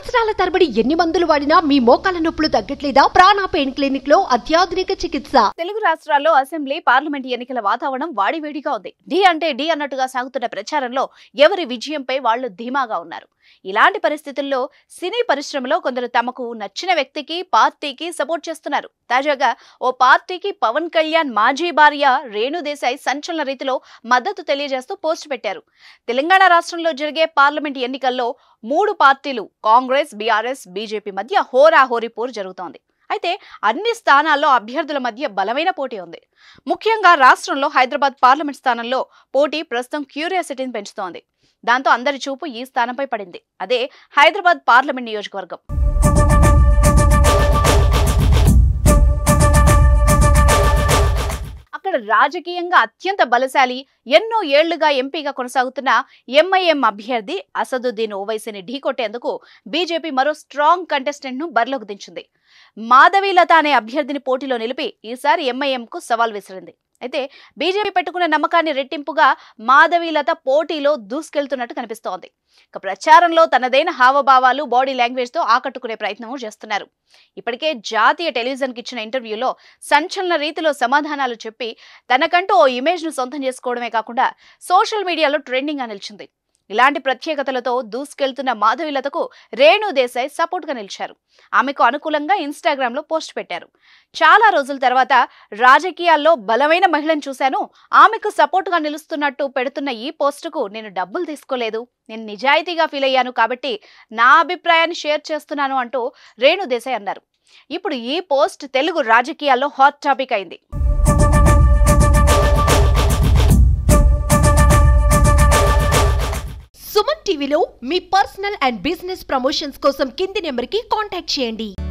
సంవత్సరాల తరబడి ఎన్ని మందులు వాడినా మీ మోకాల నొప్పులు తగ్గట్లేదా ప్రాణ పెయిన్ క్లినిక్ లో అత్యాధునిక చికిత్స తెలుగు రాష్ట్రాల్లో అసెంబ్లీ పార్లమెంట్ ఎన్నికల వాతావరణం వాడివేడిగా ఉంది డి అంటే డి అన్నట్టుగా సాగుతున్న ప్రచారంలో ఎవరి విజయంపై వాళ్ళు ధీమాగా ఉన్నారు ఇలాంటి పరిస్థితుల్లో సినీ పరిశ్రమలో కొందరు తమకు నచ్చిన వ్యక్తికి పార్టీకి సపోర్ట్ చేస్తున్నారు తాజాగా ఓ పార్టీకి పవన్ కళ్యాణ్ మాజీ భార్య రేణు దేశాయ్ సంచలన రీతిలో మద్దతు తెలియజేస్తూ పోస్ట్ పెట్టారు తెలంగాణ రాష్ట్రంలో జరిగే పార్లమెంట్ ఎన్నికల్లో మూడు పార్టీలు కాంగ్రెస్ బీఆర్ఎస్ బీజేపీ మధ్య హోరాహోరీ పోరు జరుగుతోంది అయితే అన్ని స్థానాల్లో అభ్యర్థుల మధ్య బలమైన పోటీ ఉంది ముఖ్యంగా రాష్ట్రంలో హైదరాబాద్ పార్లమెంట్ స్థానంలో పోటీ ప్రస్తుతం క్యూరియాసిటీని పెంచుతోంది దాంతో అందరి చూపు ఈ స్థానంపై పడింది అదే హైదరాబాద్ పార్లమెంట్ నియోజకవర్గం అక్కడ రాజకీయంగా అత్యంత బలశాలి ఎన్నో ఏళ్లుగా ఎంపీగా కొనసాగుతున్న ఎంఐఎం అభ్యర్థి అసదుద్దీన్ ఓవైసీని ఢీకొట్టేందుకు బీజేపీ మరో స్ట్రాంగ్ కంటెస్టెంట్ ను బరిలోకి దించింది మాధవీలత అనే అభ్యర్థిని పోటీలో నిలిపి ఈసారి ఎంఐఎం కు సవాల్ విసిరింది అయితే బీజేపీ పెట్టుకున్న నమ్మకాన్ని రెట్టింపుగా మాధవీలత పోటీలో దూసుకెళ్తున్నట్టు కనిపిస్తోంది ఇక ప్రచారంలో తనదైన హావభావాలు బాడీ లాంగ్వేజ్ తో ఆకట్టుకునే ప్రయత్నం చేస్తున్నారు ఇప్పటికే జాతీయ టెలివిజన్కి ఇచ్చిన ఇంటర్వ్యూలో సంచలన రీతిలో సమాధానాలు చెప్పి తనకంటూ ఓ ఇమేజ్ ను సొంతం చేసుకోవడమే కాకుండా సోషల్ మీడియాలో ట్రెండింగ్ గా నిలిచింది ఇలాంటి ప్రత్యేకతలతో దూసుకెళ్తున్న మాధవీలతకు రేణు దేశాయ్ సపోర్ట్ గా నిలిచారు ఆమెకు అనుకూలంగా ఇన్స్టాగ్రామ్ లో పోస్ట్ పెట్టారు చాలా రోజుల తర్వాత రాజకీయాల్లో బలమైన మహిళను చూశాను ఆమెకు సపోర్ట్ గా నిలుస్తున్నట్టు పెడుతున్న ఈ పోస్టుకు నేను డబ్బులు తీసుకోలేదు నేను నిజాయితీగా ఫీల్ అయ్యాను కాబట్టి నా అభిప్రాయాన్ని షేర్ చేస్తున్నాను అంటూ రేణు దేశాయ్ అన్నారు ఇప్పుడు ఈ పోస్ట్ తెలుగు రాజకీయాల్లో హాట్ టాపిక్ అయింది సుమన్ టీవీలో మీ పర్సనల్ అండ్ బిజినెస్ ప్రమోషన్స్ కోసం కింది నెంబర్ కి కాంటాక్ట్ చేయండి